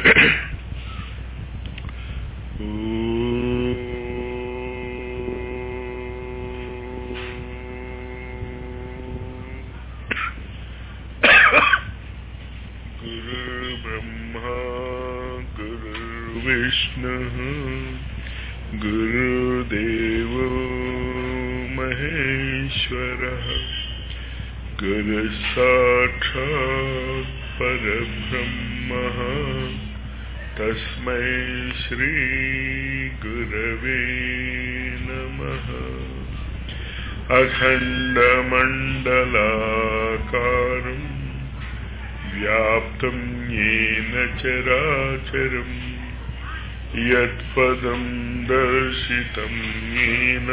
गुरुर्ब्रह्मा गुरुर्विष्णुः गुरुदेवो महेश्वरः गुरुसाक्षात् परब्रह्मः तस्मै श्रीगुरवे नमः अखण्डमण्डलाकारम् व्याप्तं येन चराचरम् यत्पदं दर्शितं येन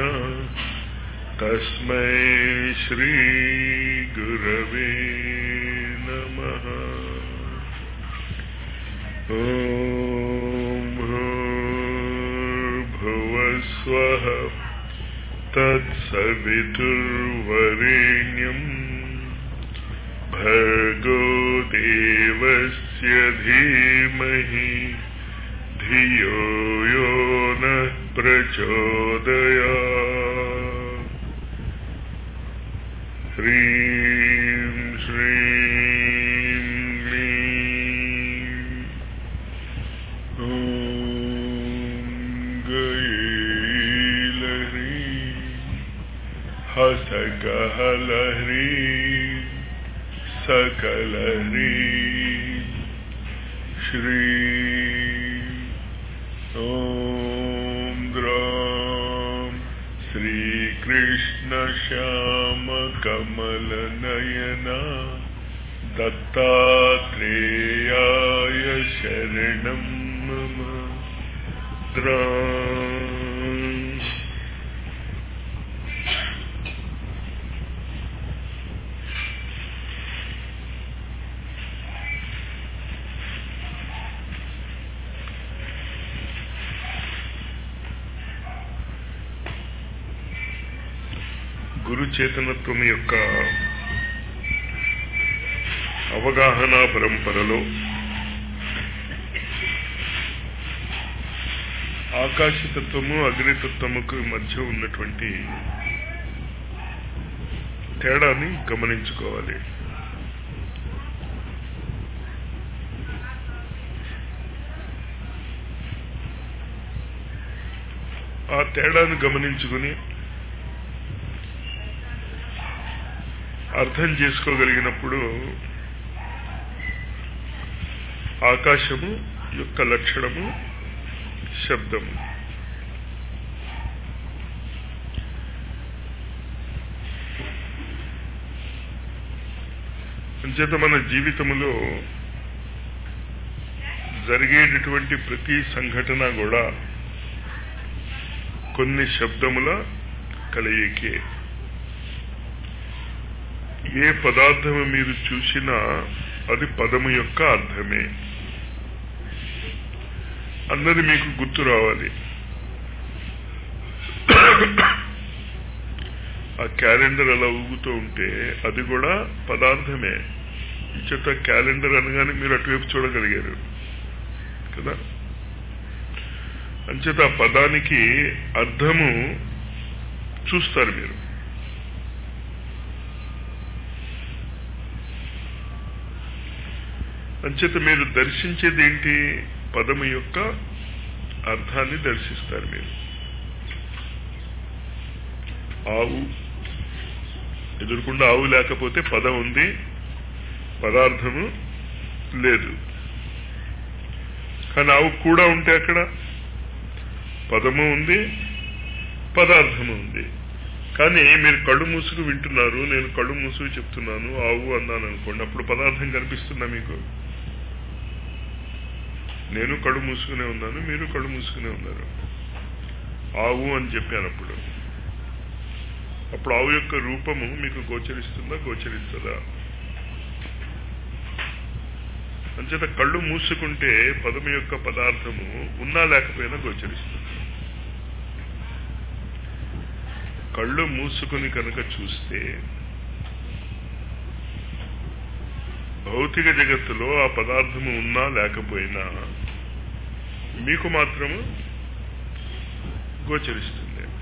तस्मै श्रीगुरवे नमः ॐ भूर्भुवस्वः तत्सवितुर्वरेण्यम् भर्गो देवस्य धीमहि धियो यो नः प्रचोदयात् ह्रीं श्रीं क्लीं ॐ गयेलह्री हसकहलह्री सकलह्री श्री ॐ द्रां श्रीकृष्णश्यामकमलनयना दत्तात्रेयाय शरणं मम द्रा గురు చేతనత్వం యొక్క అవగాహన పరంపరలో ఆకాశతత్వము అగ్నితత్వముకు మధ్య ఉన్నటువంటి తేడాని గమనించుకోవాలి ఆ తేడాను గమనించుకుని అర్థం చేసుకోగలిగినప్పుడు ఆకాశము యొక్క లక్షణము శబ్దము అంచేత మన జీవితములో జరిగేటటువంటి ప్రతి సంఘటన కూడా కొన్ని శబ్దముల కలయికే ఏ పదార్థము మీరు చూసినా అది పదము యొక్క అర్థమే అన్నది మీకు గుర్తు రావాలి ఆ క్యాలెండర్ అలా ఊగుతూ ఉంటే అది కూడా పదార్థమే ఇచ్చట క్యాలెండర్ అనగానే మీరు అటువైపు చూడగలిగారు కదా అంచేత ఆ పదానికి అర్థము చూస్తారు మీరు అంచేత మీరు దర్శించేది ఏంటి పదము యొక్క అర్థాన్ని దర్శిస్తారు మీరు ఆవు ఎదురుకుండా ఆవు లేకపోతే పదం ఉంది పదార్థము లేదు కానీ ఆవు కూడా ఉంటే అక్కడ పదము ఉంది పదార్థము ఉంది కానీ మీరు కళ్ళు మూసుకు వింటున్నారు నేను కళ్ళు మూసుకు చెప్తున్నాను ఆవు అన్నాను అనుకోండి అప్పుడు పదార్థం కనిపిస్తుందా మీకు నేను కళ్ళు మూసుకునే ఉన్నాను మీరు కళ్ళు మూసుకునే ఉన్నారు ఆవు అని చెప్పానప్పుడు అప్పుడు ఆవు యొక్క రూపము మీకు గోచరిస్తుందా గోచరిస్తుందా అంచేత కళ్ళు మూసుకుంటే పదము యొక్క పదార్థము ఉన్నా లేకపోయినా గోచరిస్తుంది కళ్ళు మూసుకుని కనుక చూస్తే భౌతిక జగత్తులో ఆ పదార్థము ఉన్నా లేకపోయినా మీకు మాత్రము గోచరిస్తుంది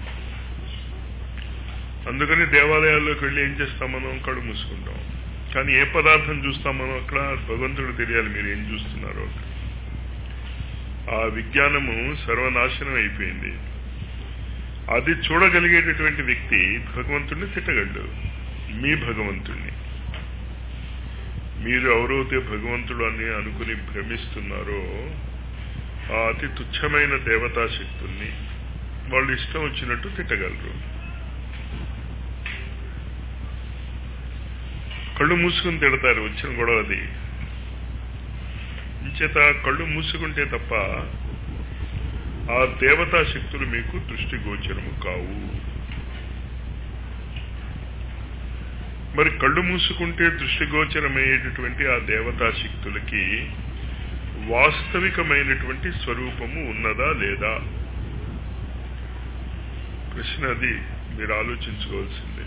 అందుకని దేవాలయాల్లోకి వెళ్ళి ఏం చేస్తాం మనం కళ్ళు మూసుకుంటాం కానీ ఏ పదార్థం చూస్తాం మనం అక్కడ భగవంతుడు తెలియాలి మీరు ఏం చూస్తున్నారో ఆ విజ్ఞానము సర్వనాశనం అయిపోయింది అది చూడగలిగేటటువంటి వ్యక్తి భగవంతుడిని తిట్టగలడు మీ భగవంతుణ్ణి మీరు ఎవరైతే భగవంతుడు అని అనుకుని భ్రమిస్తున్నారో ఆ అతి తుచ్చమైన దేవతా శక్తుల్ని వాళ్ళు ఇష్టం వచ్చినట్టు తిట్టగలరు కళ్ళు మూసుకుని తిడతారు వచ్చిన గొడవ అది ఇంచేత కళ్ళు మూసుకుంటే తప్ప ఆ దేవతా శక్తులు మీకు దృష్టి గోచరము కావు మరి కళ్ళు మూసుకుంటే దృష్టి గోచరమయ్యేటటువంటి ఆ దేవతా శక్తులకి వాస్తవికమైనటువంటి స్వరూపము ఉన్నదా లేదా ప్రశ్న అది మీరు ఆలోచించుకోవాల్సిందే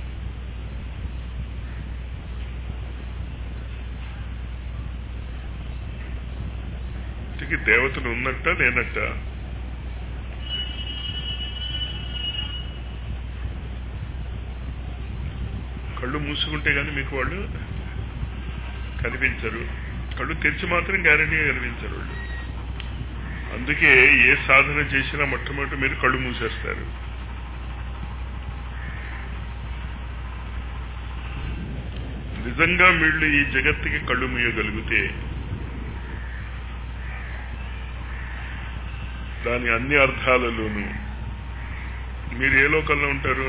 ఇంటికి దేవతలు ఉన్నట్ట లేనట్ట కళ్ళు మూసుకుంటే కానీ మీకు వాళ్ళు కనిపించరు కళ్ళు తెరిచి మాత్రం గ్యారంటీగా కనిపించరు వాళ్ళు అందుకే ఏ సాధన చేసినా మొట్టమొదటి మీరు కళ్ళు మూసేస్తారు నిజంగా వీళ్ళు ఈ జగత్తుకి కళ్ళు మూయగలిగితే దాని అన్ని అర్థాలలోనూ మీరు ఏ లోకంలో ఉంటారు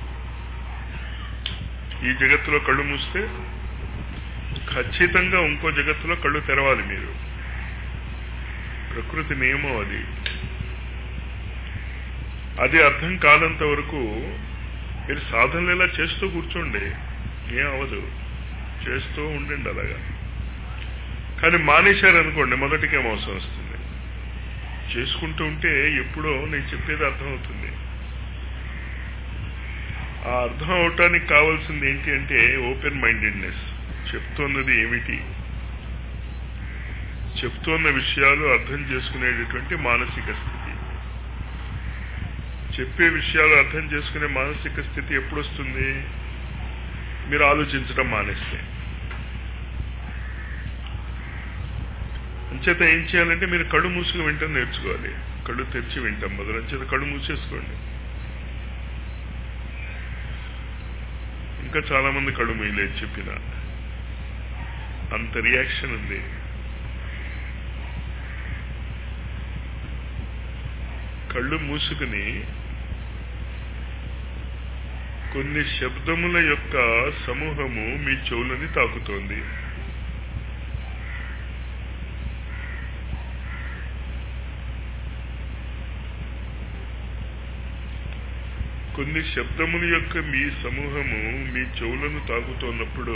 ఈ జగత్తులో కళ్ళు మూస్తే ఖచ్చితంగా ఇంకో జగత్తులో కళ్ళు తెరవాలి మీరు ప్రకృతి నియమం అది అది అర్థం కానంత వరకు మీరు సాధనలు ఇలా చేస్తూ కూర్చోండి ఏం అవ్వదు చేస్తూ ఉండండి అలాగా కానీ మానేశారనుకోండి మొదటికే మోసం వస్తుంది చేసుకుంటూ ఉంటే ఎప్పుడో నేను చెప్పేది అర్థమవుతుంది ఆ అర్థం అవటానికి కావాల్సింది ఏంటి అంటే ఓపెన్ మైండెడ్నెస్ చెప్తున్నది ఏమిటి చెప్తున్న విషయాలు అర్థం చేసుకునేటటువంటి మానసిక స్థితి చెప్పే విషయాలు అర్థం చేసుకునే మానసిక స్థితి ఎప్పుడు వస్తుంది మీరు ఆలోచించడం మానేస్తే అంచేత ఏం చేయాలంటే మీరు కళ్ళు మూసుకు వింటాం నేర్చుకోవాలి కళ్ళు తెరిచి వింటాం మొదలు అంచేత కళ్ళు మూసేసుకోండి ఇంకా చాలా మంది కళ్ళు మూయలేదు చెప్పిన అంత రియాక్షన్ ఉంది కళ్ళు మూసుకుని కొన్ని శబ్దముల యొక్క సమూహము మీ చెవులని తాకుతోంది కొన్ని శబ్దముల యొక్క మీ సమూహము మీ చెవులను తాకుతున్నప్పుడు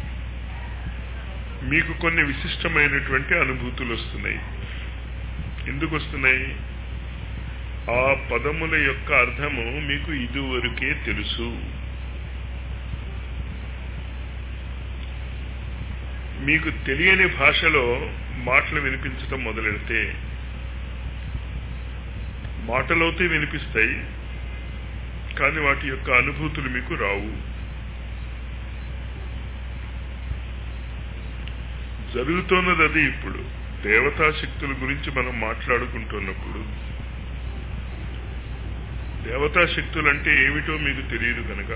మీకు కొన్ని విశిష్టమైనటువంటి అనుభూతులు వస్తున్నాయి ఎందుకు వస్తున్నాయి ఆ పదముల యొక్క అర్థము మీకు ఇదివరకే తెలుసు మీకు తెలియని భాషలో మాటలు వినిపించటం మొదలెడితే మాటలవుతే వినిపిస్తాయి కానీ వాటి యొక్క అనుభూతులు మీకు రావు జరుగుతున్నది అది ఇప్పుడు దేవతా శక్తుల గురించి మనం మాట్లాడుకుంటున్నప్పుడు దేవతా శక్తులు అంటే ఏమిటో మీకు తెలియదు కనుక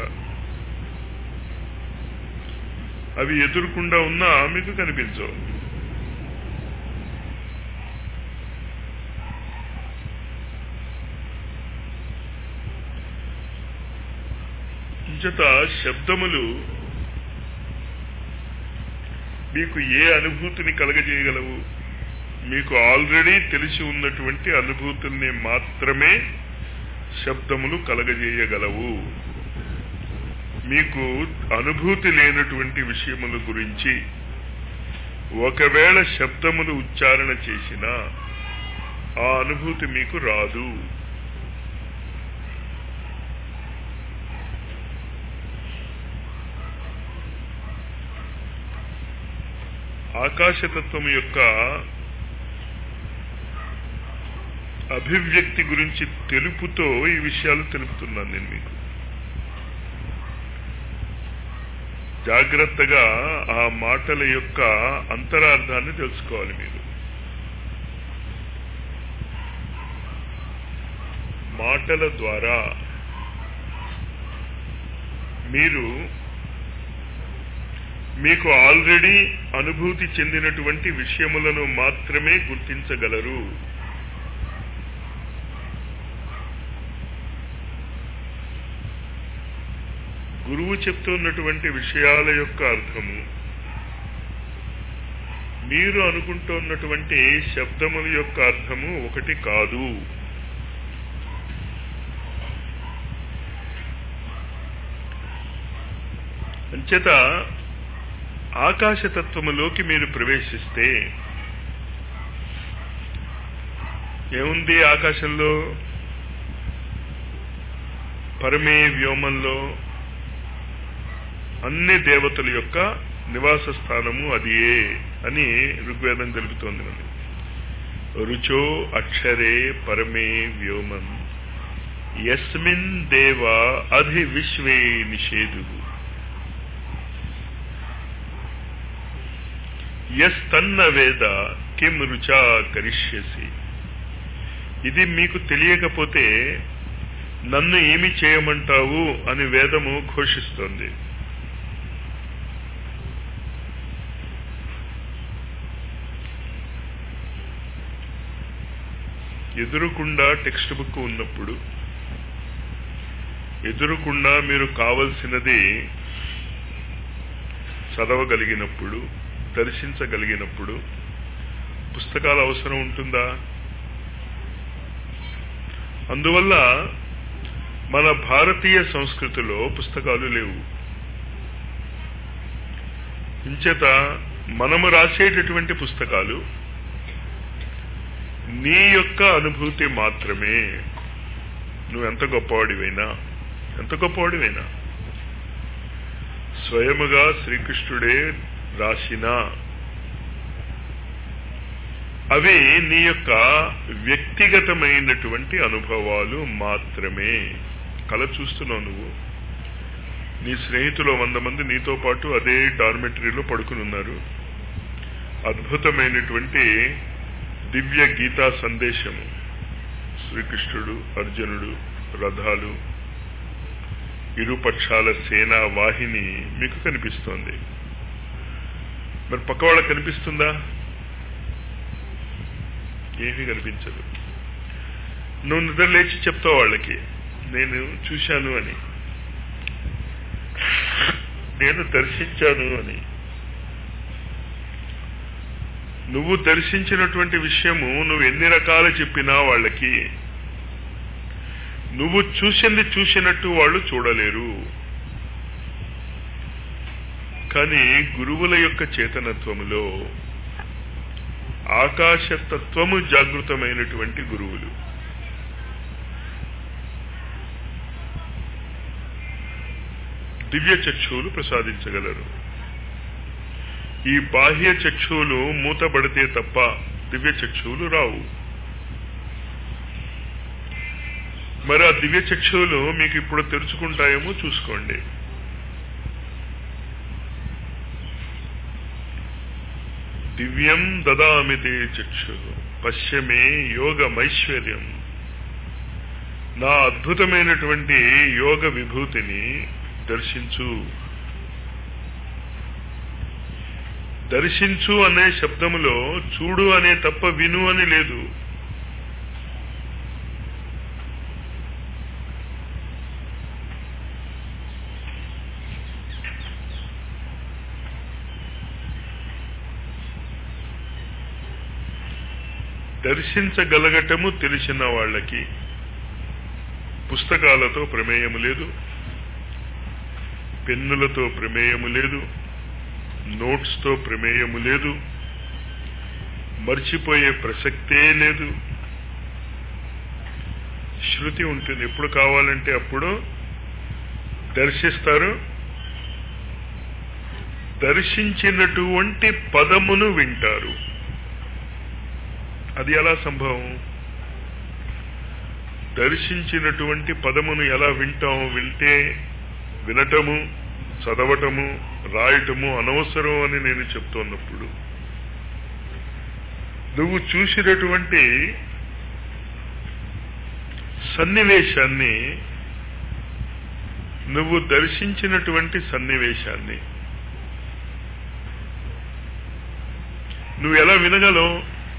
అవి ఎదురుకుండా ఉన్నా మీకు కనిపించవు ఇంచట శబ్దములు మీకు ఏ అనుభూతిని కలగజేయగలవు మీకు ఆల్రెడీ తెలిసి ఉన్నటువంటి అనుభూతుల్ని మాత్రమే శబ్దములు కలగజేయగలవు మీకు అనుభూతి లేనటువంటి విషయముల గురించి ఒకవేళ శబ్దములు ఉచ్చారణ చేసినా ఆ అనుభూతి మీకు రాదు ఆకాశతత్వం యొక్క అభివ్యక్తి గురించి తెలుపుతో ఈ విషయాలు తెలుపుతున్నాను నేను మీకు జాగ్రత్తగా ఆ మాటల యొక్క అంతరార్థాన్ని తెలుసుకోవాలి మీరు మాటల ద్వారా మీరు మీకు ఆల్రెడీ అనుభూతి చెందినటువంటి విషయములను మాత్రమే గుర్తించగలరు గురువు చెప్తున్నటువంటి విషయాల యొక్క అర్థము మీరు అనుకుంటున్నటువంటి శబ్దముల యొక్క అర్థము ఒకటి కాదు అంచేత ఆకాశతత్వములోకి మీరు ప్రవేశిస్తే ఏముంది ఆకాశంలో పరమే వ్యోమంలో అన్ని దేవతల యొక్క నివాస స్థానము అదియే అని ఋగ్వేదం తెలుపుతోంది మనకి రుచో అక్షరే పరమే వ్యోమం యస్మిన్ దేవ అధి విశ్వే నిషేధు యస్తన్న వేద కిం రుచా కరిష్యసి ఇది మీకు తెలియకపోతే నన్ను ఏమి చేయమంటావు అని వేదము ఘోషిస్తోంది ఎదురుకుండా టెక్స్ట్ బుక్ ఉన్నప్పుడు ఎదురుకుండా మీరు కావలసినది చదవగలిగినప్పుడు దర్శించగలిగినప్పుడు పుస్తకాలు అవసరం ఉంటుందా అందువల్ల మన భారతీయ సంస్కృతిలో పుస్తకాలు లేవు ఇంచేత మనము రాసేటటువంటి పుస్తకాలు నీ యొక్క అనుభూతి మాత్రమే నువ్వు ఎంత గొప్పవాడివైనా ఎంత గొప్పవాడివైనా స్వయముగా శ్రీకృష్ణుడే రాసిన అవి నీ యొక్క వ్యక్తిగతమైనటువంటి అనుభవాలు మాత్రమే కళ చూస్తున్నావు నువ్వు నీ స్నేహితులు వంద మంది నీతో పాటు అదే డార్మెటరీలో పడుకుని ఉన్నారు అద్భుతమైనటువంటి దివ్య గీతా సందేశము శ్రీకృష్ణుడు అర్జునుడు రథాలు ఇరుపక్షాల సేనా వాహిని మీకు కనిపిస్తోంది మరి పక్క వాళ్ళకి కనిపిస్తుందా ఏమీ కనిపించదు నువ్వు నిద్ర లేచి చెప్తావు వాళ్ళకి నేను చూశాను అని నేను దర్శించాను అని నువ్వు దర్శించినటువంటి విషయము నువ్వు ఎన్ని రకాలు చెప్పినా వాళ్ళకి నువ్వు చూసింది చూసినట్టు వాళ్ళు చూడలేరు కానీ గురువుల యొక్క చేతనత్వములో ఆకాశతత్వము జాగృతమైనటువంటి గురువులు దివ్య చక్షువులు ప్రసాదించగలరు ఈ బాహ్య చక్షువులు మూతబడితే తప్ప దివ్య చక్షువులు రావు మరి ఆ దివ్య చక్షువులు మీకు ఇప్పుడు తెరుచుకుంటాయేమో చూసుకోండి దివ్యం దదామితే చక్షు పశ్యమే యోగమైశ్వర్యం నా అద్భుతమైనటువంటి యోగ విభూతిని దర్శించు దర్శించు అనే శబ్దములో చూడు అనే తప్ప విను అని లేదు దర్శించగలగటము తెలిసిన వాళ్ళకి పుస్తకాలతో ప్రమేయము లేదు పెన్నులతో ప్రమేయము లేదు నోట్స్తో ప్రమేయము లేదు మర్చిపోయే ప్రసక్తే లేదు శృతి ఉంటుంది ఎప్పుడు కావాలంటే అప్పుడు దర్శిస్తారు దర్శించినటువంటి పదమును వింటారు అది ఎలా సంభవం దర్శించినటువంటి పదమును ఎలా వింటాం వింటే వినటము చదవటము రాయటము అనవసరం అని నేను చెప్తున్నప్పుడు నువ్వు చూసినటువంటి సన్నివేశాన్ని నువ్వు దర్శించినటువంటి సన్నివేశాన్ని నువ్వు ఎలా వినగలవు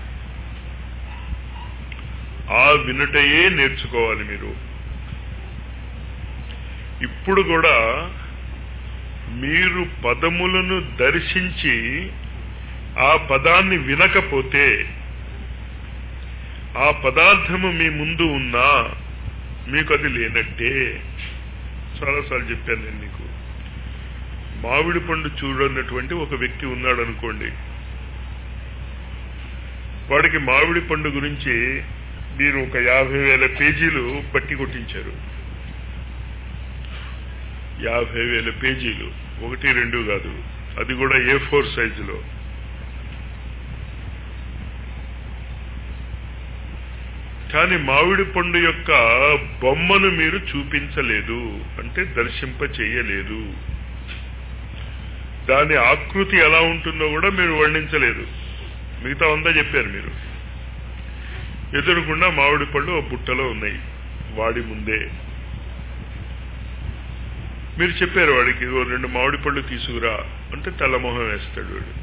ఆ వినుటయే నేర్చుకోవాలి మీరు ఇప్పుడు కూడా మీరు పదములను దర్శించి ఆ పదాన్ని వినకపోతే ఆ పదార్థము మీ ముందు ఉన్నా మీకు అది లేనట్టే చాలాసార్లు చెప్పాను నేను నీకు మామిడి పండు చూడన్నటువంటి ఒక వ్యక్తి ఉన్నాడు అనుకోండి వాడికి మామిడి పండు గురించి మీరు ఒక యాభై వేల పేజీలు బట్టి కొట్టించారు యాభై వేల పేజీలు ఒకటి రెండు కాదు అది కూడా ఏ ఫోర్ సైజులో కానీ మామిడి పండు యొక్క బొమ్మను మీరు చూపించలేదు అంటే దర్శింప చేయలేదు దాని ఆకృతి ఎలా ఉంటుందో కూడా మీరు వర్ణించలేదు మిగతా అంతా చెప్పారు మీరు ఎదురుకుండా మామిడి పళ్ళు ఒక బుట్టలో ఉన్నాయి వాడి ముందే మీరు చెప్పారు వాడికి ఓ రెండు మామిడి పళ్ళు తీసుకురా అంటే తెల్లమొహం వేస్తాడు వాడు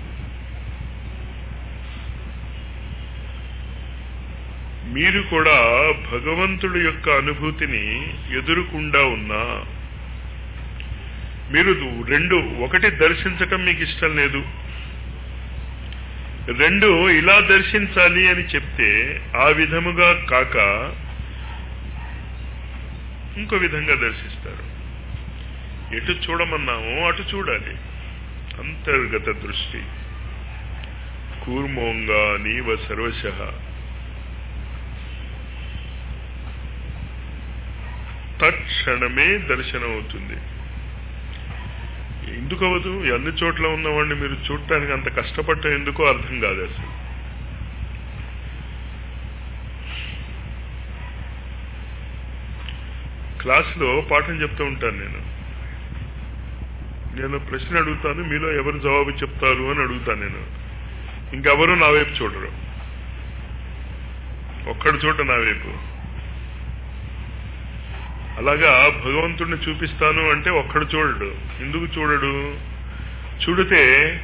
మీరు కూడా భగవంతుడి యొక్క అనుభూతిని ఎదురుకుండా ఉన్నా మీరు రెండు ఒకటి దర్శించటం మీకు ఇష్టం లేదు రెండు ఇలా దర్శించాలి అని చెప్తే ఆ విధముగా కాక ఇంకో విధంగా దర్శిస్తారు ఎటు చూడమన్నామో అటు చూడాలి అంతర్గత దృష్టి కూర్మోంగా నీవ సర్వశ తక్షణమే దర్శనం అవుతుంది ఎందుకు అవ్వదు అన్ని చోట్ల ఉన్నవాడిని మీరు చూడటానికి అంత కష్టపడటం ఎందుకో అర్థం కాదు అసలు క్లాసులో పాఠం చెప్తూ ఉంటాను నేను నేను ప్రశ్న అడుగుతాను మీలో ఎవరు జవాబు చెప్తారు అని అడుగుతాను నేను ఇంకెవరు నా వైపు చూడరు ఒక్కడు చోట నా వైపు అలాగా భగవంతుడిని చూపిస్తాను అంటే ఒక్కడు చూడడు ఎందుకు చూడడు చూడితే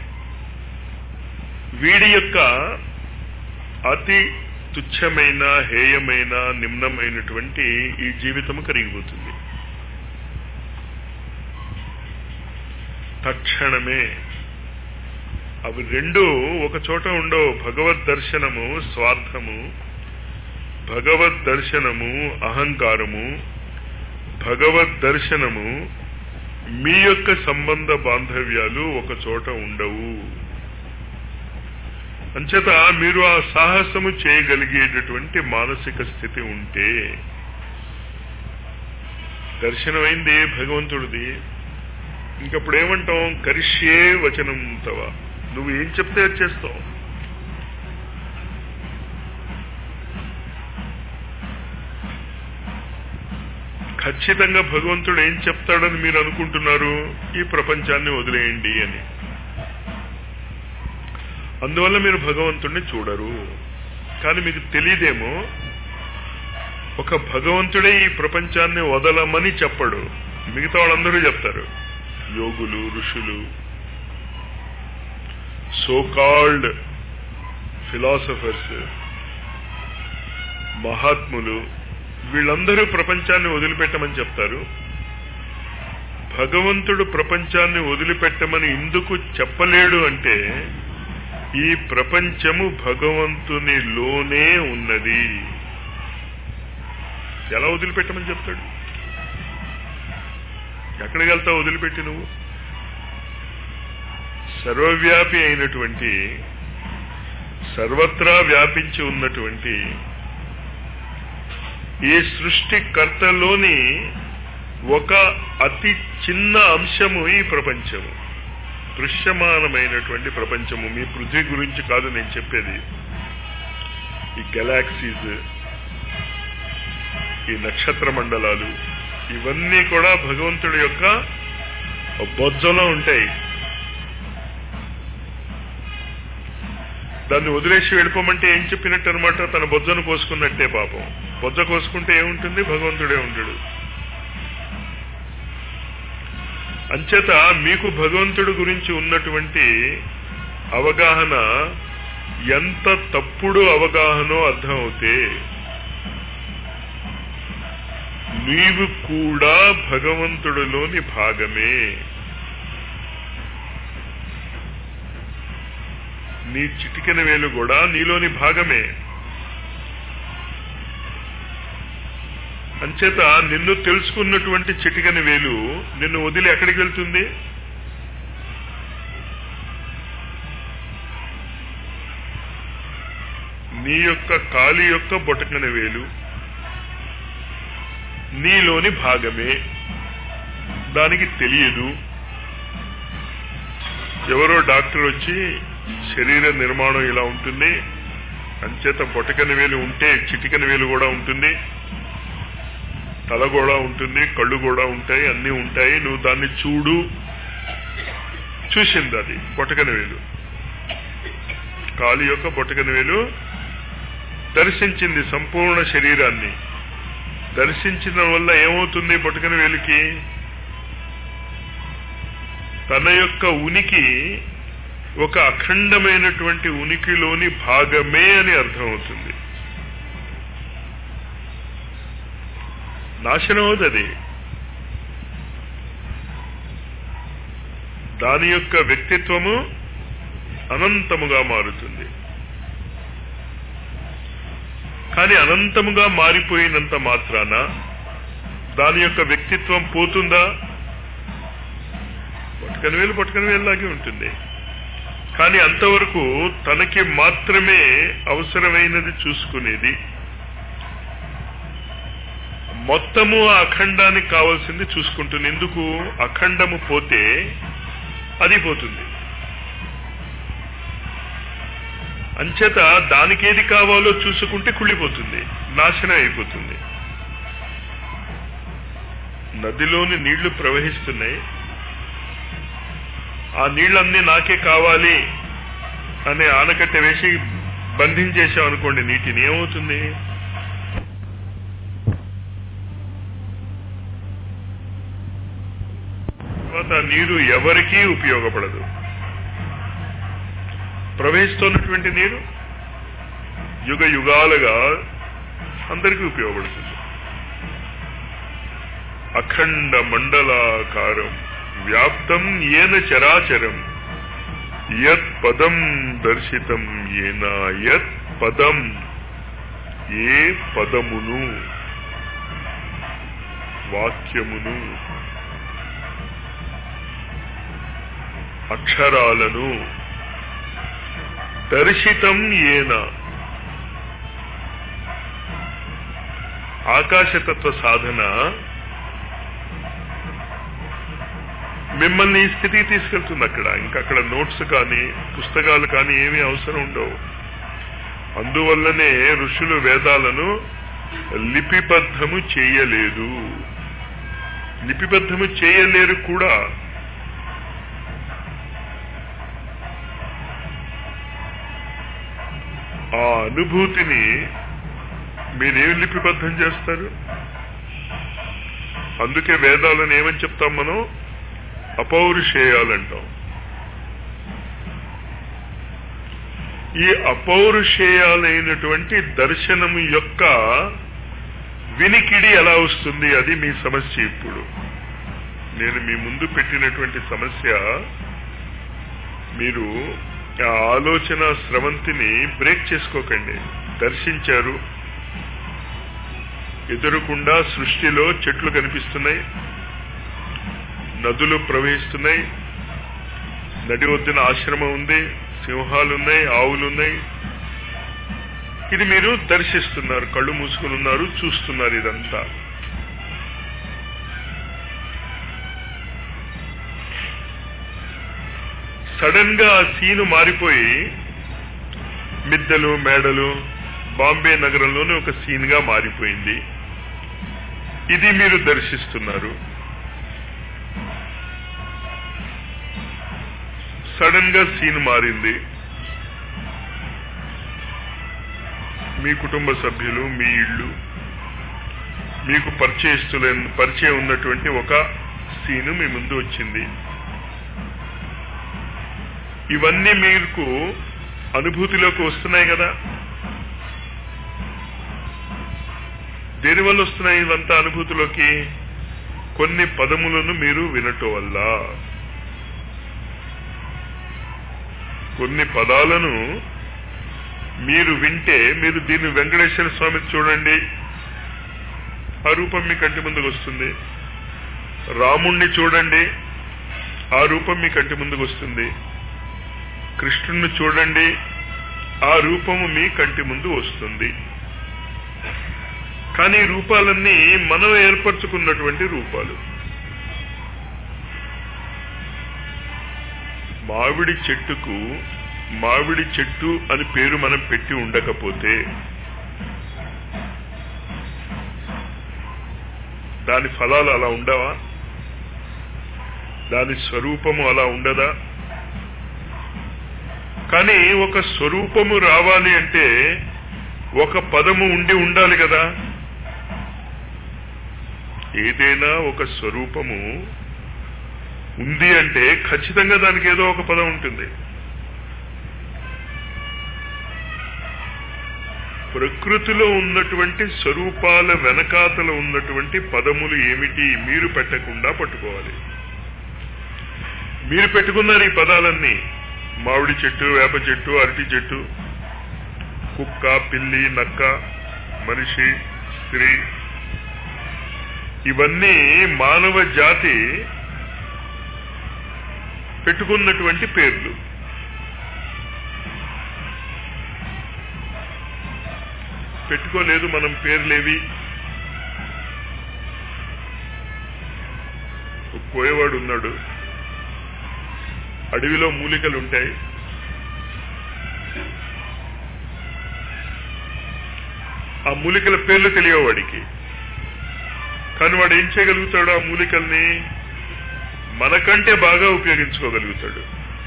వీడి యొక్క అతి తుచ్చమైన హేయమైన నిమ్నమైనటువంటి ఈ జీవితము కరిగిపోతుంది తక్షణమే అవి రెండు ఒక చోట ఉండవు భగవద్ దర్శనము స్వార్థము భగవద్ దర్శనము అహంకారము భగవద్ దర్శనము మీ యొక్క సంబంధ బాంధవ్యాలు ఒక చోట ఉండవు అంచేత మీరు ఆ సాహసము చేయగలిగేటటువంటి మానసిక స్థితి ఉంటే దర్శనమైంది భగవంతుడిది ఇంకప్పుడు ఏమంటాం కరిష్యే వచనం తవ నువ్వు ఏం చెప్తే అది చేస్తావు ఖచ్చితంగా భగవంతుడు ఏం చెప్తాడని మీరు అనుకుంటున్నారు ఈ ప్రపంచాన్ని వదిలేయండి అని అందువల్ల మీరు భగవంతుడిని చూడరు కానీ మీకు తెలియదేమో ఒక భగవంతుడే ఈ ప్రపంచాన్ని వదలమని చెప్పడు మిగతా వాళ్ళందరూ చెప్తారు యోగులు ఋషులు సోకాల్డ్ ఫిలాసఫర్స్ మహాత్ములు వీళ్ళందరూ ప్రపంచాన్ని వదిలిపెట్టమని చెప్తారు భగవంతుడు ప్రపంచాన్ని వదిలిపెట్టమని ఎందుకు చెప్పలేడు అంటే ఈ ప్రపంచము భగవంతునిలోనే ఉన్నది ఎలా వదిలిపెట్టమని చెప్తాడు ఎక్కడికి వెళ్తావు వదిలిపెట్టి నువ్వు సర్వవ్యాపి అయినటువంటి సర్వత్రా వ్యాపించి ఉన్నటువంటి ఈ సృష్టికర్తలోని ఒక అతి చిన్న అంశము ఈ ప్రపంచము దృశ్యమానమైనటువంటి ప్రపంచము మీ పృథ్వీ గురించి కాదు నేను చెప్పేది ఈ గెలాక్సీస్ ఈ నక్షత్ర మండలాలు ఇవన్నీ కూడా భగవంతుడి యొక్క బొజ్జలో ఉంటాయి దాన్ని వదిలేసి వెళ్ళిపోమంటే ఏం చెప్పినట్టు అనమాట తన బొజ్జను కోసుకున్నట్టే పాపం బొజ్జ కోసుకుంటే ఏముంటుంది భగవంతుడే ఉండడు అంచేత మీకు భగవంతుడి గురించి ఉన్నటువంటి అవగాహన ఎంత తప్పుడు అవగాహనో అర్థమవుతే నీవు కూడా భగవంతుడిలోని భాగమే నీ చిటికెన వేలు కూడా నీలోని భాగమే అంచేత నిన్ను తెలుసుకున్నటువంటి చిటికని వేలు నిన్ను వదిలి ఎక్కడికి వెళ్తుంది నీ యొక్క కాలి యొక్క బొటకన వేలు నీలోని భాగమే దానికి తెలియదు ఎవరో డాక్టర్ వచ్చి శరీర నిర్మాణం ఇలా ఉంటుంది అంచేత బొటకన వేలు ఉంటే చిటికన వేలు కూడా ఉంటుంది తల కూడా ఉంటుంది కళ్ళు కూడా ఉంటాయి అన్నీ ఉంటాయి నువ్వు దాన్ని చూడు చూసింది అది బొటకన వేలు కాలి యొక్క బొటకన వేలు దర్శించింది సంపూర్ణ శరీరాన్ని దర్శించడం వల్ల ఏమవుతుంది బొటకన వేలుకి తన యొక్క ఉనికి ఒక అఖండమైనటువంటి ఉనికిలోని భాగమే అని అర్థమవుతుంది నాశనం అవుతుంది దాని యొక్క వ్యక్తిత్వము అనంతముగా మారుతుంది కానీ అనంతముగా మారిపోయినంత మాత్రాన దాని యొక్క వ్యక్తిత్వం పోతుందా పట్టుకని వేలు పట్టుకని వేలులాగే ఉంటుంది కానీ అంతవరకు తనకి మాత్రమే అవసరమైనది చూసుకునేది మొత్తము ఆ అఖండానికి కావాల్సింది చూసుకుంటుంది ఎందుకు అఖండము పోతే అది పోతుంది అంచేత దానికి ఏది కావాలో చూసుకుంటే కుళ్ళిపోతుంది నాశనం అయిపోతుంది నదిలోని నీళ్లు ప్రవహిస్తున్నాయి ఆ నీళ్ళన్నీ నాకే కావాలి అనే ఆనకట్ట వేసి బంధించేసాం అనుకోండి నీటిని ఏమవుతుంది తర్వాత నీరు ఎవరికీ ఉపయోగపడదు ప్రవహిస్తున్నటువంటి నీరు యుగ యుగాలుగా అందరికీ ఉపయోగపడుతుంది అఖండ మండలాకారం వ్యాప్తం ఏన చరాచరం యత్ పదం దర్శితం ఏన యత్ పదం ఏ పదమును వాక్యమును అక్షరాలను దర్శితం ఏన ఆకాశతత్వ సాధన మిమ్మల్ని ఈ స్థితికి తీసుకెళ్తుంది అక్కడ ఇంకా అక్కడ నోట్స్ కానీ పుస్తకాలు కానీ ఏమీ అవసరం ఉండవు అందువల్లనే ఋషులు వేదాలను లిపిబద్ధము చేయలేదు లిపిబద్ధము చేయలేరు కూడా ఆ అనుభూతిని మీరేం లిపిబద్ధం చేస్తారు అందుకే వేదాలను ఏమని చెప్తాం మనం అపౌరుషేయాలంటాం ఈ అపౌరుషేయాలైనటువంటి దర్శనము యొక్క వినికిడి ఎలా వస్తుంది అది మీ సమస్య ఇప్పుడు నేను మీ ముందు పెట్టినటువంటి సమస్య మీరు ఆ ఆలోచన స్రవంతిని బ్రేక్ చేసుకోకండి దర్శించారు ఎదురుకుండా సృష్టిలో చెట్లు కనిపిస్తున్నాయి నదులు ప్రవహిస్తున్నాయి నడి ఒడ్డున ఆశ్రమం ఉంది సింహాలున్నాయి ఆవులున్నాయి ఇది మీరు దర్శిస్తున్నారు కళ్ళు మూసుకుని ఉన్నారు చూస్తున్నారు ఇదంతా సడన్ గా ఆ సీను మారిపోయి మిద్దెలు మేడలు బాంబే నగరంలోనే ఒక సీన్ గా మారిపోయింది ఇది మీరు దర్శిస్తున్నారు సడన్ గా సీన్ మారింది మీ కుటుంబ సభ్యులు మీ ఇళ్ళు మీకు పరిచయస్తుల పరిచయం ఉన్నటువంటి ఒక సీను మీ ముందు వచ్చింది ఇవన్నీ మీకు అనుభూతిలోకి వస్తున్నాయి కదా దేనివల్ల వస్తున్నాయి ఇవంతా అనుభూతిలోకి కొన్ని పదములను మీరు వినటం వల్ల కొన్ని పదాలను మీరు వింటే మీరు దీన్ని వెంకటేశ్వర స్వామి చూడండి ఆ రూపం మీ కంటి ముందుకు వస్తుంది రాముణ్ణి చూడండి ఆ రూపం మీ కంటి ముందుకు వస్తుంది కృష్ణుణ్ణి చూడండి ఆ రూపము మీ కంటి ముందు వస్తుంది కానీ ఈ రూపాలన్నీ మనం ఏర్పరచుకున్నటువంటి రూపాలు మామిడి చెట్టుకు మామిడి చెట్టు అని పేరు మనం పెట్టి ఉండకపోతే దాని ఫలాలు అలా ఉండవా దాని స్వరూపము అలా ఉండదా కానీ ఒక స్వరూపము రావాలి అంటే ఒక పదము ఉండి ఉండాలి కదా ఏదైనా ఒక స్వరూపము ఉంది అంటే ఖచ్చితంగా దానికి ఏదో ఒక పదం ఉంటుంది ప్రకృతిలో ఉన్నటువంటి స్వరూపాల వెనకాతల ఉన్నటువంటి పదములు ఏమిటి మీరు పెట్టకుండా పట్టుకోవాలి మీరు పెట్టుకున్నారు ఈ పదాలన్నీ మామిడి చెట్టు వేప చెట్టు అరటి చెట్టు కుక్క పిల్లి నక్క మనిషి స్త్రీ ఇవన్నీ మానవ జాతి పెట్టుకున్నటువంటి పేర్లు పెట్టుకోలేదు మనం పేర్లేవి ఒక కోయవాడు ఉన్నాడు అడవిలో మూలికలు ఉంటాయి ఆ మూలికల పేర్లు తెలియవు వాడికి కానీ వాడు ఏం చేయగలుగుతాడు ఆ మూలికల్ని మనకంటే బాగా ఉపయోగించుకోగలుగుతాడు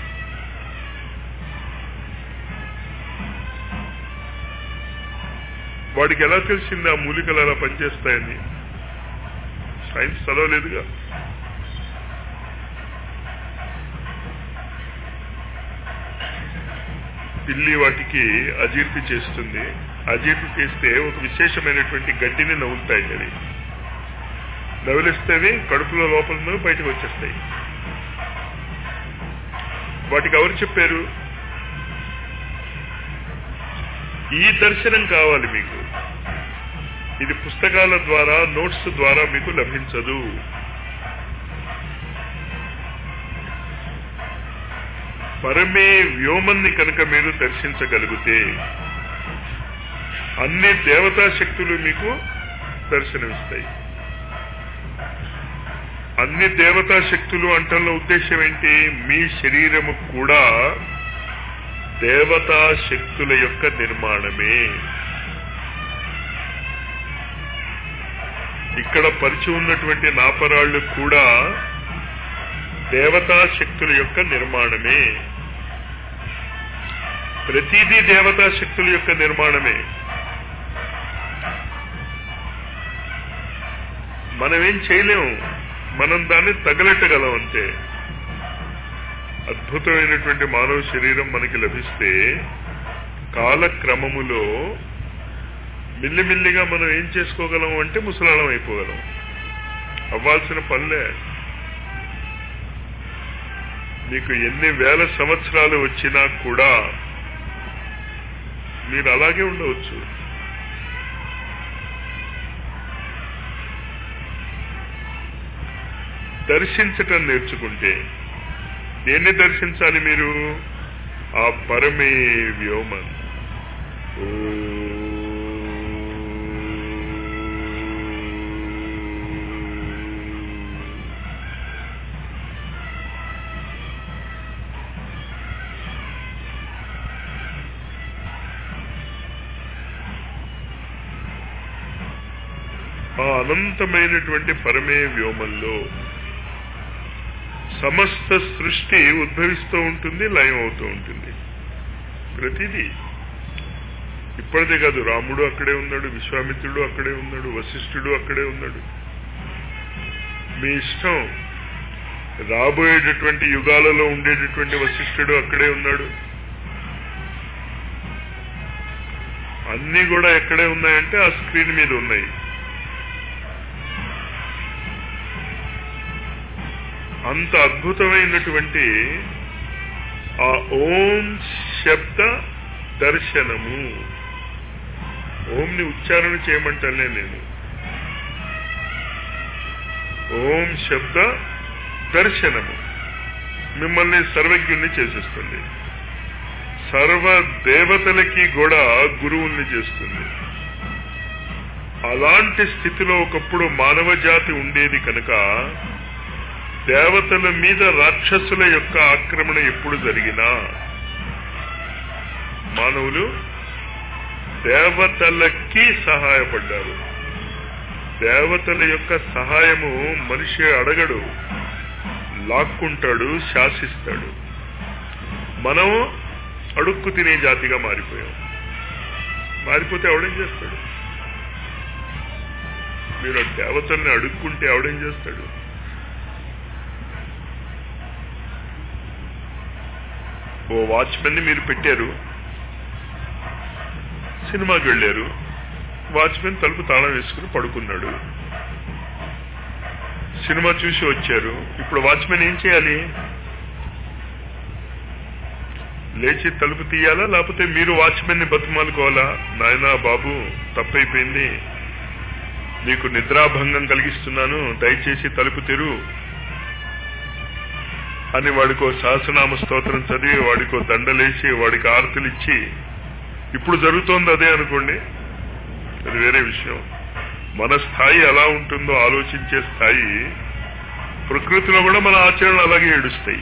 వాడికి ఎలా తెలిసింది ఆ మూలికలు అలా పనిచేస్తాయని సైన్స్ చదవలేదుగా పిల్లి వాటికి అజీర్తి చేస్తుంది అజీర్తి చేస్తే ఒక విశేషమైనటువంటి గడ్డిని నవ్వుతాయి అవి నవ్వులిస్తేవి కడుపులో లోపల బయటకు వచ్చేస్తాయి వాటికి ఎవరు చెప్పారు ఈ దర్శనం కావాలి మీకు ఇది పుస్తకాల ద్వారా నోట్స్ ద్వారా మీకు లభించదు పరమే వ్యోమన్ని కనుక మీరు దర్శించగలిగితే అన్ని దేవతా శక్తులు మీకు దర్శనమిస్తాయి అన్ని దేవతా శక్తులు అంటల్లో ఉద్దేశం ఏంటి మీ శరీరము కూడా దేవతా శక్తుల యొక్క నిర్మాణమే ఇక్కడ పరిచి ఉన్నటువంటి నాపరాళ్ళు కూడా దేవతా శక్తుల యొక్క నిర్మాణమే ప్రతిదీ దేవతా శక్తుల యొక్క నిర్మాణమే మనమేం చేయలేము మనం దాన్ని తగలెట్టగలం అంతే అద్భుతమైనటువంటి మానవ శరీరం మనకి లభిస్తే కాలక్రమములో మిల్లిమిల్లిగా మనం ఏం చేసుకోగలం అంటే ముసలాళం అయిపోగలం అవ్వాల్సిన పనులే మీకు ఎన్ని వేల సంవత్సరాలు వచ్చినా కూడా మీరు అలాగే ఉండవచ్చు దర్శించటం నేర్చుకుంటే దేన్ని దర్శించాలి మీరు ఆ పరమే వ్యోమన్ ఆ అనంతమైనటువంటి పరమే వ్యోమంలో సమస్త సృష్టి ఉద్భవిస్తూ ఉంటుంది లయం అవుతూ ఉంటుంది ప్రతిదీ ఇప్పటిదే కాదు రాముడు అక్కడే ఉన్నాడు విశ్వామిత్రుడు అక్కడే ఉన్నాడు వశిష్ఠుడు అక్కడే ఉన్నాడు మీ ఇష్టం రాబోయేటటువంటి యుగాలలో ఉండేటటువంటి వశిష్ఠుడు అక్కడే ఉన్నాడు అన్నీ కూడా ఎక్కడే ఉన్నాయంటే ఆ స్క్రీన్ మీద ఉన్నాయి అంత అద్భుతమైనటువంటి ఆ ఓం శబ్ద దర్శనము ఓంని ఉచ్చారణ చేయమంటానే నేను ఓం శబ్ద దర్శనము మిమ్మల్ని సర్వజ్ఞుణ్ణి చేసేస్తుంది సర్వ దేవతలకి కూడా గురువుల్ని చేస్తుంది అలాంటి స్థితిలో ఒకప్పుడు మానవ జాతి ఉండేది కనుక దేవతల మీద రాక్షసుల యొక్క ఆక్రమణ ఎప్పుడు జరిగినా మానవులు దేవతలకి సహాయపడ్డారు దేవతల యొక్క సహాయము మనిషి అడగడు లాక్కుంటాడు శాసిస్తాడు మనం అడుక్కు తినే జాతిగా మారిపోయాం మారిపోతే ఆవిడేం చేస్తాడు మీరు దేవతల్ని అడుక్కుంటే ఆవిడేం చేస్తాడు ఓ వాచ్మెన్ ని మీరు పెట్టారు సినిమాకి వెళ్ళారు వాచ్మెన్ తలుపు తాళం వేసుకుని పడుకున్నాడు సినిమా చూసి వచ్చారు ఇప్పుడు వాచ్మెన్ ఏం చేయాలి లేచి తలుపు తీయాలా లేకపోతే మీరు వాచ్మెన్ ని బతిమాలుకోవాలా నాయనా బాబు తప్పైపోయింది నీకు నిద్రాభంగం కలిగిస్తున్నాను దయచేసి తలుపు తెరు అని వాడికో సహస్రనామ స్తోత్రం చదివి వాడికో దండలేసి వాడికి ఆర్తులు ఇచ్చి ఇప్పుడు జరుగుతోంది అదే అనుకోండి అది వేరే విషయం మన స్థాయి ఎలా ఉంటుందో ఆలోచించే స్థాయి ప్రకృతిలో కూడా మన ఆచరణలు అలాగే ఏడుస్తాయి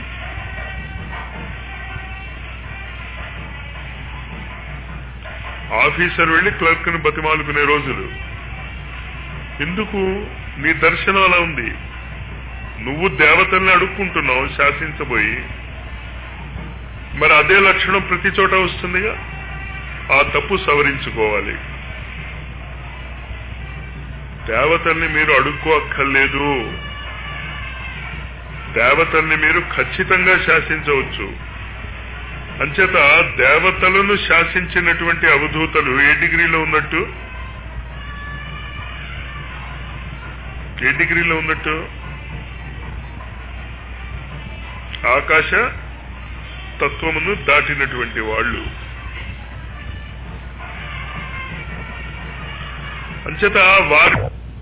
ఆఫీసర్ వెళ్లి క్లర్క్ ని బతిమాలుకునే రోజులు ఎందుకు నీ దర్శనం అలా ఉంది నువ్వు దేవతల్ని అడుక్కుంటున్నావు శాసించబోయి మరి అదే లక్షణం ప్రతి చోట వస్తుందిగా ఆ తప్పు సవరించుకోవాలి దేవతల్ని మీరు అడుక్కోక్కర్లేదు దేవతల్ని మీరు ఖచ్చితంగా శాసించవచ్చు అంచేత దేవతలను శాసించినటువంటి అవధూతలు ఏ డిగ్రీలో ఉన్నట్టు ఏ డిగ్రీలో ఉన్నట్టు ఆకాశ తత్వమును దాటినటువంటి వాళ్ళు అంచేత వారు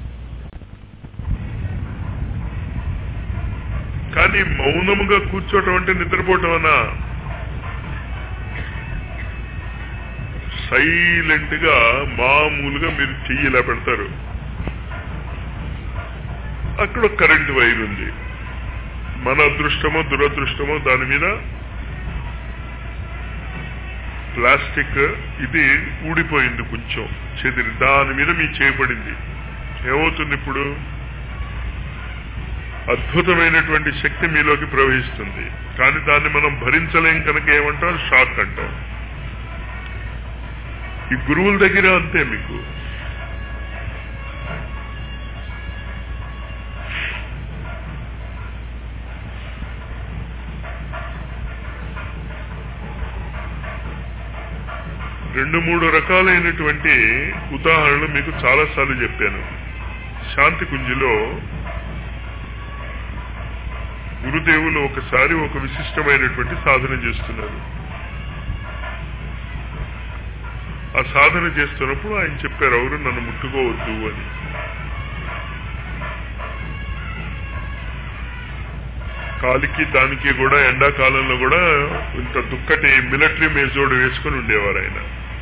కానీ మౌనముగా కూర్చోవటం అంటే నిద్రపోవటం అన్నా సైలెంట్ గా మామూలుగా మీరు చెయ్యి ఇలా పెడతారు అక్కడ ఒక కరెంట్ వైర్ ఉంది మన అదృష్టమో దురదృష్టమో దాని మీద ప్లాస్టిక్ ఇది ఊడిపోయింది కొంచెం చెదిరి దాని మీద మీ చేయబడింది ఏమవుతుంది ఇప్పుడు అద్భుతమైనటువంటి శక్తి మీలోకి ప్రవహిస్తుంది కానీ దాన్ని మనం భరించలేం కనుక ఏమంటాం షాక్ అంటాం ఈ గురువుల దగ్గర అంతే మీకు రెండు మూడు రకాలైనటువంటి ఉదాహరణలు మీకు చాలాసార్లు చెప్పాను శాంతి కుంజిలో గురుదేవులు ఒకసారి ఒక విశిష్టమైనటువంటి సాధన చేస్తున్నారు ఆ సాధన చేస్తున్నప్పుడు ఆయన చెప్పారు ఎవరు నన్ను ముట్టుకోవద్దు అని కాలికి దానికి కూడా ఎండాకాలంలో కూడా ఇంత దుక్కటి మిలిటరీ మేజోడు వేసుకుని ఉండేవారు ఆయన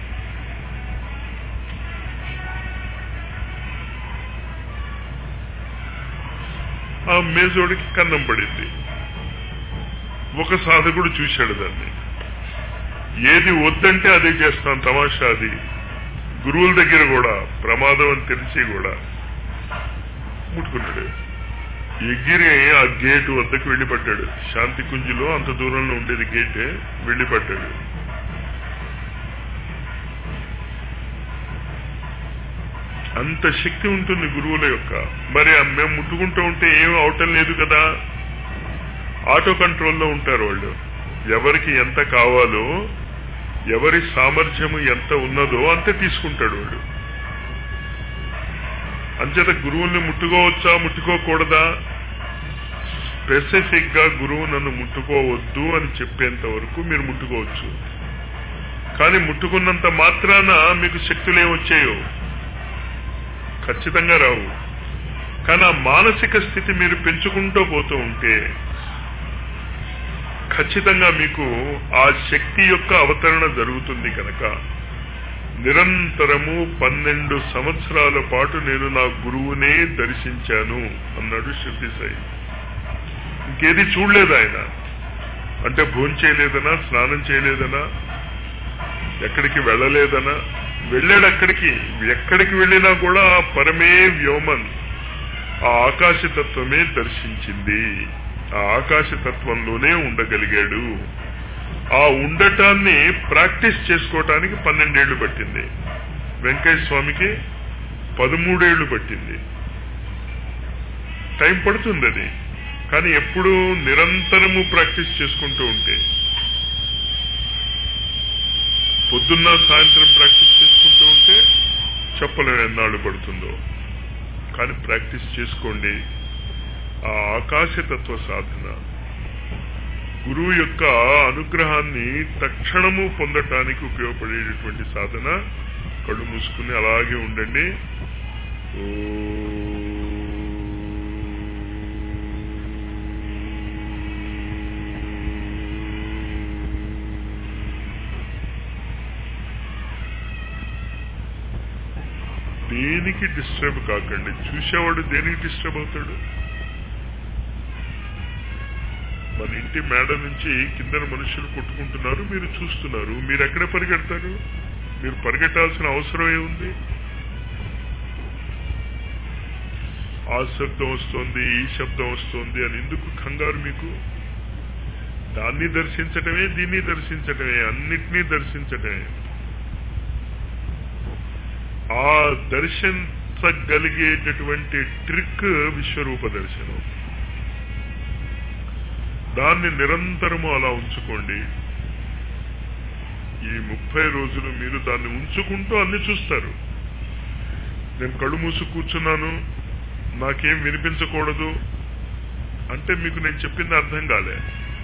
ఆ మేజోడికి కన్నం పడింది ఒక సాధకుడు చూశాడు దాన్ని ఏది వద్దంటే అదే చేస్తాం తమాషా అది గురువుల దగ్గర కూడా ప్రమాదం అని తెలిసి కూడా ముట్టుకున్నాడు ఎగిరి ఆ గేటు వద్దకు వెళ్లి పడ్డాడు శాంతి కుంజులో అంత దూరంలో ఉండేది గేట్ వెళ్లి పడ్డాడు అంత శక్తి ఉంటుంది గురువుల యొక్క మరి మేము ముట్టుకుంటూ ఉంటే ఏం అవటం లేదు కదా ఆటో కంట్రోల్లో ఉంటారు వాళ్ళు ఎవరికి ఎంత కావాలో ఎవరి సామర్థ్యము ఎంత ఉన్నదో అంతే తీసుకుంటాడు వాడు అంచేత గురువుల్ని ముట్టుకోవచ్చా ముట్టుకోకూడదా స్పెసిఫిక్ గా గురువు నన్ను ముట్టుకోవద్దు అని చెప్పేంత వరకు మీరు ముట్టుకోవచ్చు కానీ ముట్టుకున్నంత మాత్రాన మీకు శక్తులు ఏమొచ్చాయో ఖచ్చితంగా రావు కానీ ఆ మానసిక స్థితి మీరు పెంచుకుంటూ పోతూ ఉంటే ఖచ్చితంగా మీకు ఆ శక్తి యొక్క అవతరణ జరుగుతుంది కనుక నిరంతరము పన్నెండు సంవత్సరాల పాటు నేను నా గురువునే దర్శించాను అన్నాడు శృతి సాయి ఇంకేది చూడలేదు ఆయన అంటే భోజనం చేయలేదనా స్నానం చేయలేదనా ఎక్కడికి వెళ్ళలేదనా వెళ్ళాడు అక్కడికి ఎక్కడికి వెళ్ళినా కూడా ఆ పరమే వ్యోమన్ ఆ ఆకాశతత్వమే దర్శించింది ఆ ఆకాశతత్వంలోనే ఉండగలిగాడు ఆ ఉండటాన్ని ప్రాక్టీస్ చేసుకోవటానికి పన్నెండేళ్లు పట్టింది వెంకయ్య స్వామికి పదమూడేళ్లు పట్టింది టైం పడుతుంది అది కానీ ఎప్పుడు నిరంతరము ప్రాక్టీస్ చేసుకుంటూ ఉంటే పొద్దున్న సాయంత్రం ప్రాక్టీస్ చేసుకుంటూ ఉంటే చెప్పలేము ఎన్నాళ్ళు పడుతుందో కానీ ప్రాక్టీస్ చేసుకోండి ఆ ఆకాశతత్వ సాధన గురువు యొక్క అనుగ్రహాన్ని తక్షణము పొందటానికి ఉపయోగపడేటటువంటి సాధన కళ్ళు మూసుకుని అలాగే ఉండండి దేనికి డిస్టర్బ్ కాకండి చూసేవాడు దేనికి డిస్టర్బ్ అవుతాడు మన ఇంటి మేడ నుంచి కిందన మనుషులు కొట్టుకుంటున్నారు మీరు చూస్తున్నారు మీరు ఎక్కడ పరిగెడతారు మీరు పరిగెట్టాల్సిన అవసరం ఏముంది ఆ శబ్దం వస్తోంది ఈ శబ్దం వస్తోంది అని ఎందుకు కంగారు మీకు దాన్ని దర్శించటమే దీన్ని దర్శించటమే అన్నిటినీ దర్శించటమే ఆ దర్శించగలిగేటటువంటి ట్రిక్ విశ్వరూప దర్శనం దాన్ని నిరంతరము అలా ఉంచుకోండి ఈ ముప్పై రోజులు మీరు దాన్ని ఉంచుకుంటూ అన్ని చూస్తారు నేను కళ్ళు మూసు కూర్చున్నాను నాకేం వినిపించకూడదు అంటే మీకు నేను చెప్పింది అర్థం కాలే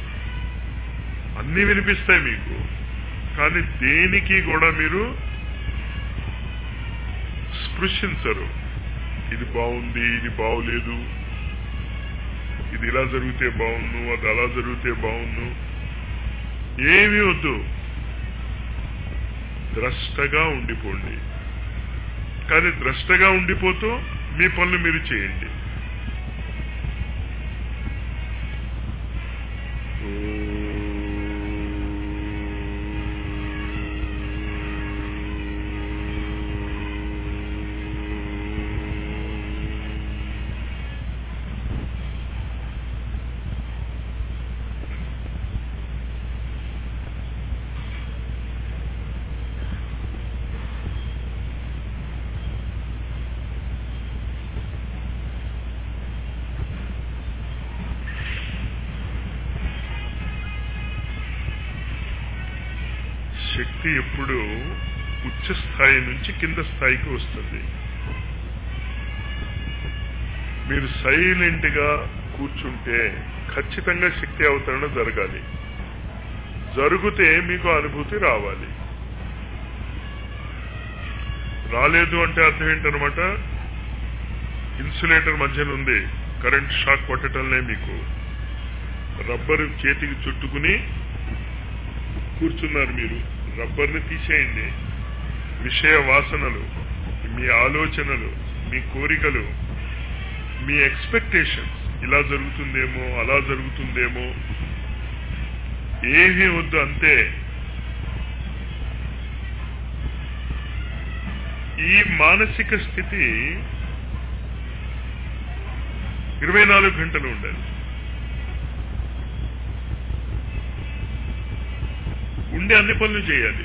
అన్నీ వినిపిస్తాయి మీకు కానీ దేనికి కూడా మీరు స్పృశించరు ఇది బాగుంది ఇది బాగులేదు ఇది ఇలా జరిగితే బాగుండు అది అలా జరిగితే బాగుండు ఏమీ వద్దు ద్రష్టగా ఉండిపోండి కానీ ద్రష్టగా ఉండిపోతూ మీ పనులు మీరు చేయండి శక్తి ఎప్పుడు ఉచ్చ స్థాయి నుంచి కింద స్థాయికి వస్తుంది మీరు సైలెంట్ గా కూర్చుంటే ఖచ్చితంగా శక్తి అవతరణ జరగాలి జరిగితే మీకు అనుభూతి రావాలి రాలేదు అంటే అర్థం ఏంటనమాట ఇన్సులేటర్ మధ్యన ఉంది కరెంట్ షాక్ కొట్టడంలే మీకు రబ్బరు చేతికి చుట్టుకుని కూర్చున్నారు మీరు రబ్బర్ని తీసేయండి విషయ వాసనలు మీ ఆలోచనలు మీ కోరికలు మీ ఎక్స్పెక్టేషన్స్ ఇలా జరుగుతుందేమో అలా జరుగుతుందేమో ఏమీ వద్దు అంతే ఈ మానసిక స్థితి ఇరవై నాలుగు గంటలు ఉండాలి ఉండే అన్ని పనులు చేయాలి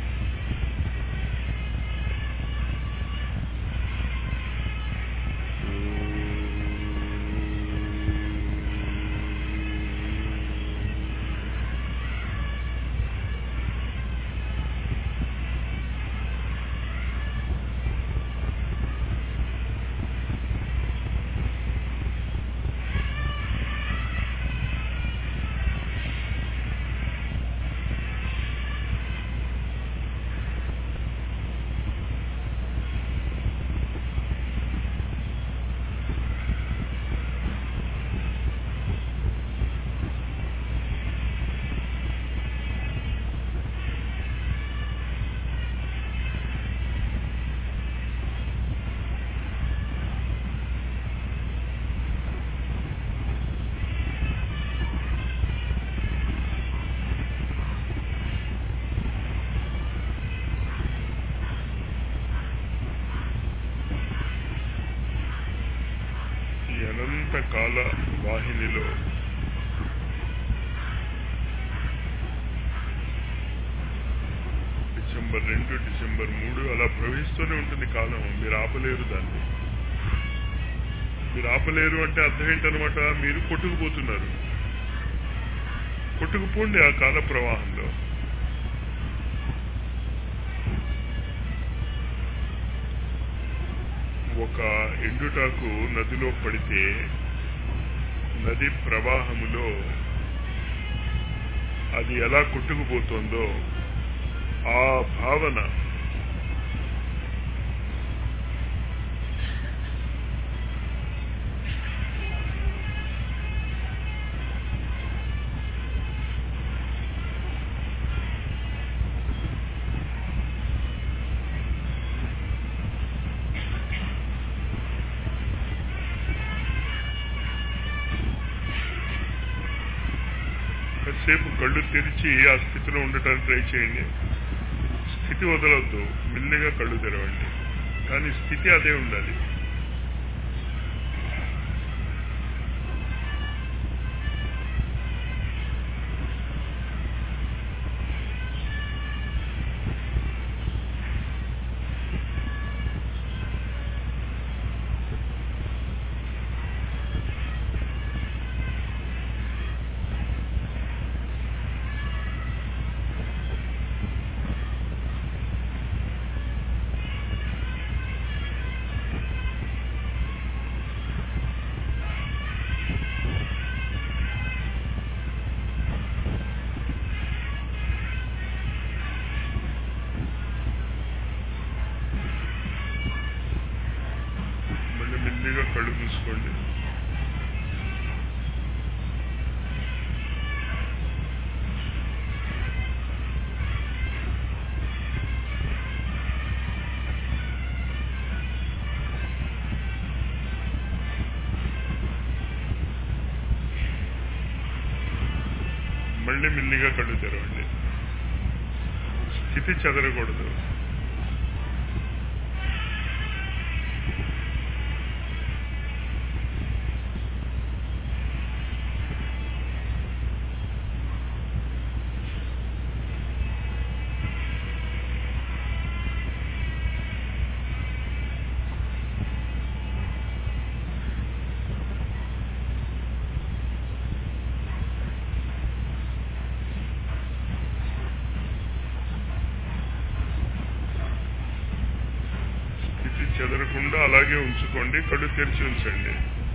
ఈ అనంత కాల వాహినిలో డిసెంబర్ రెండు డిసెంబర్ మూడు అలా ప్రవహిస్తూనే ఉంటుంది కాలం మీరు ఆపలేరు దాన్ని మీరు ఆపలేరు అంటే అర్థం ఏంటనమాట మీరు కొట్టుకుపోతున్నారు కొట్టుకుపోండి ఆ కాల ప్రవాహంలో ఒక ఎండుటాకు నదిలో పడితే నది ప్రవాహములో అది ఎలా కొట్టుకుపోతుందో ఆ భావన కాసేపు కళ్ళు తెరిచి ఆ స్థితిలో ఉండటానికి ట్రై చేయండి స్థితి వదలొద్దు మెల్లిగా కళ్ళు తెరవండి కానీ స్థితి అదే ఉండాలి మళ్ళీ మెల్లిగా కళ్ళు మూసుకోండి మళ్ళీ మెల్లిగా కళ్ళు తెరవండి స్థితి చెదరకూడదు స్థితి చెదరకుండా అలాగే ఉంచుకోండి కళ్ళు తెరిచి ఉంచండి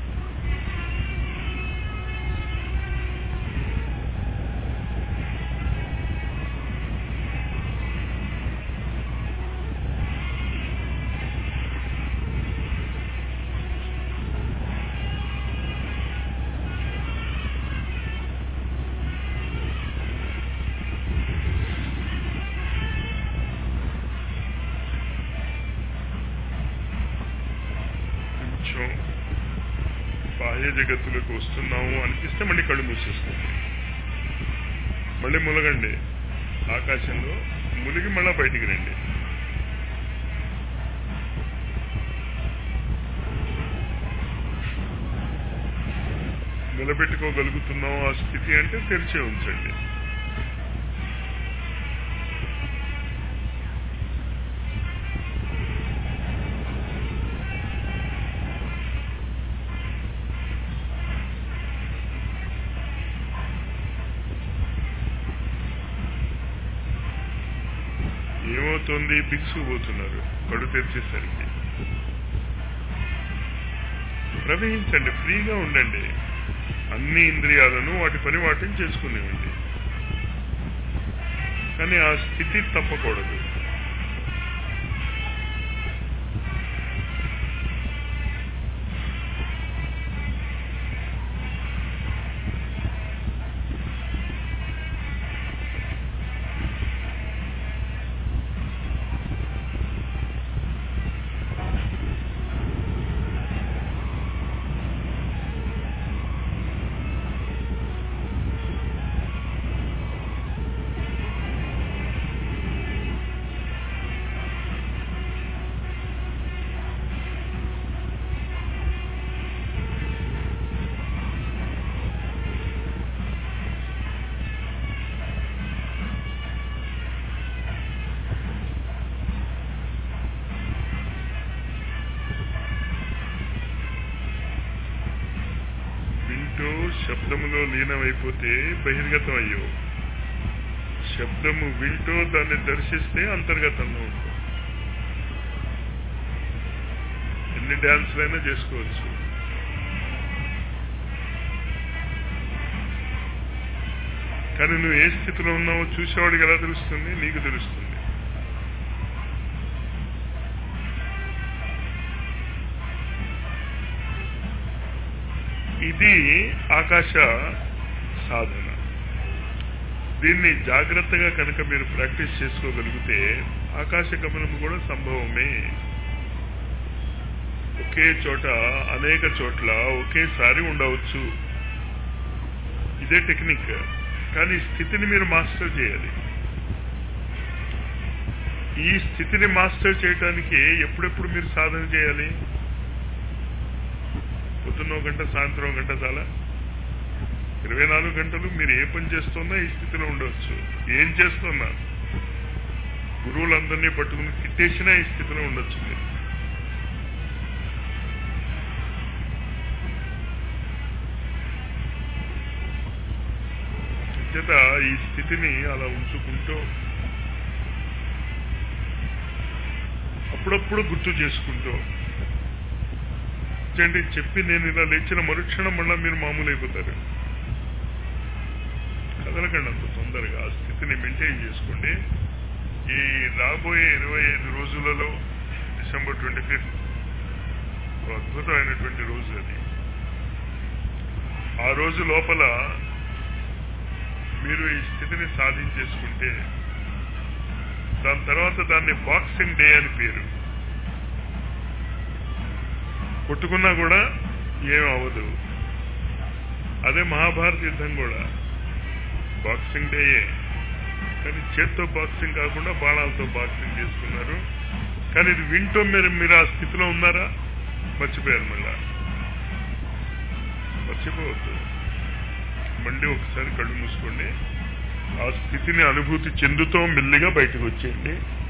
కొంచెం బాహ్య జగత్తులోకి వస్తున్నాము అనిపిస్తే మళ్ళీ కళ్ళు మూసేస్తుంది మళ్ళీ ములగండి ఆకాశంలో ములిగి మళ్ళీ బయటికి రండి నిలబెట్టుకోగలుగుతున్నాం ఆ స్థితి అంటే తెరిచే ఉంచండి ఏమవుతుంది బిగుసుకుపోతున్నారు కడు తెరిచేసరికి ప్రవహించండి ఫ్రీగా ఉండండి అన్ని ఇంద్రియాలను వాటి పని వాటిని చేసుకునేవండి కానీ ఆ స్థితి తప్పకూడదు వింటూ శబ్దములో లీనమైపోతే బహిర్గతం అయ్యో శబ్దము వింటూ దాన్ని దర్శిస్తే అంతర్గతంలో ఉంటుంది ఎన్ని డ్యాన్స్లైనా చేసుకోవచ్చు కానీ నువ్వు ఏ స్థితిలో ఉన్నావో చూసేవాడికి ఎలా తెలుస్తుంది నీకు తెలుస్తుంది ఇది ఆకాశ సాధన దీన్ని జాగ్రత్తగా కనుక మీరు ప్రాక్టీస్ చేసుకోగలిగితే ఆకాశ గమనం కూడా సంభవమే ఒకే చోట అనేక చోట్ల ఒకేసారి ఉండవచ్చు ఇదే టెక్నిక్ కానీ స్థితిని మీరు మాస్టర్ చేయాలి ఈ స్థితిని మాస్టర్ చేయడానికి ఎప్పుడెప్పుడు మీరు సాధన చేయాలి పొద్దున్న ఒక గంట సాయంత్రం ఒక గంట చాలా ఇరవై నాలుగు గంటలు మీరు ఏ పని చేస్తున్నా ఈ స్థితిలో ఉండవచ్చు ఏం చేస్తున్నా గురువులందరినీ పట్టుకుని తిట్టేసినా ఈ స్థితిలో ఉండొచ్చు మీరు చేత ఈ స్థితిని అలా ఉంచుకుంటూ అప్పుడప్పుడు గుర్తు చేసుకుంటూ అంటే చెప్పి నేను ఇలా లేచిన మరుక్షణం మళ్ళా మీరు మామూలు అయిపోతారు కదలకండి అంత తొందరగా ఆ స్థితిని మెయింటైన్ చేసుకోండి ఈ రాబోయే ఇరవై ఐదు రోజులలో డిసెంబర్ ట్వంటీ ఫిఫ్త్ అద్భుతమైనటువంటి రోజు అది ఆ రోజు లోపల మీరు ఈ స్థితిని సాధించేసుకుంటే దాని తర్వాత దాన్ని బాక్సింగ్ డే అని పేరు కొట్టుకున్నా కూడా ఏం అవ్వదు అదే మహాభారత యుద్ధం కూడా బాక్సింగ్ డేయే కానీ చేత్తో బాక్సింగ్ కాకుండా బాణాలతో బాక్సింగ్ చేసుకున్నారు కానీ ఇది వింటూ మీరు మీరు ఆ స్థితిలో ఉన్నారా మర్చిపోయారు మళ్ళా మర్చిపోవద్దు మళ్ళీ ఒకసారి కళ్ళు మూసుకోండి ఆ స్థితిని అనుభూతి చెందుతూ మెల్లిగా బయటకు వచ్చేయండి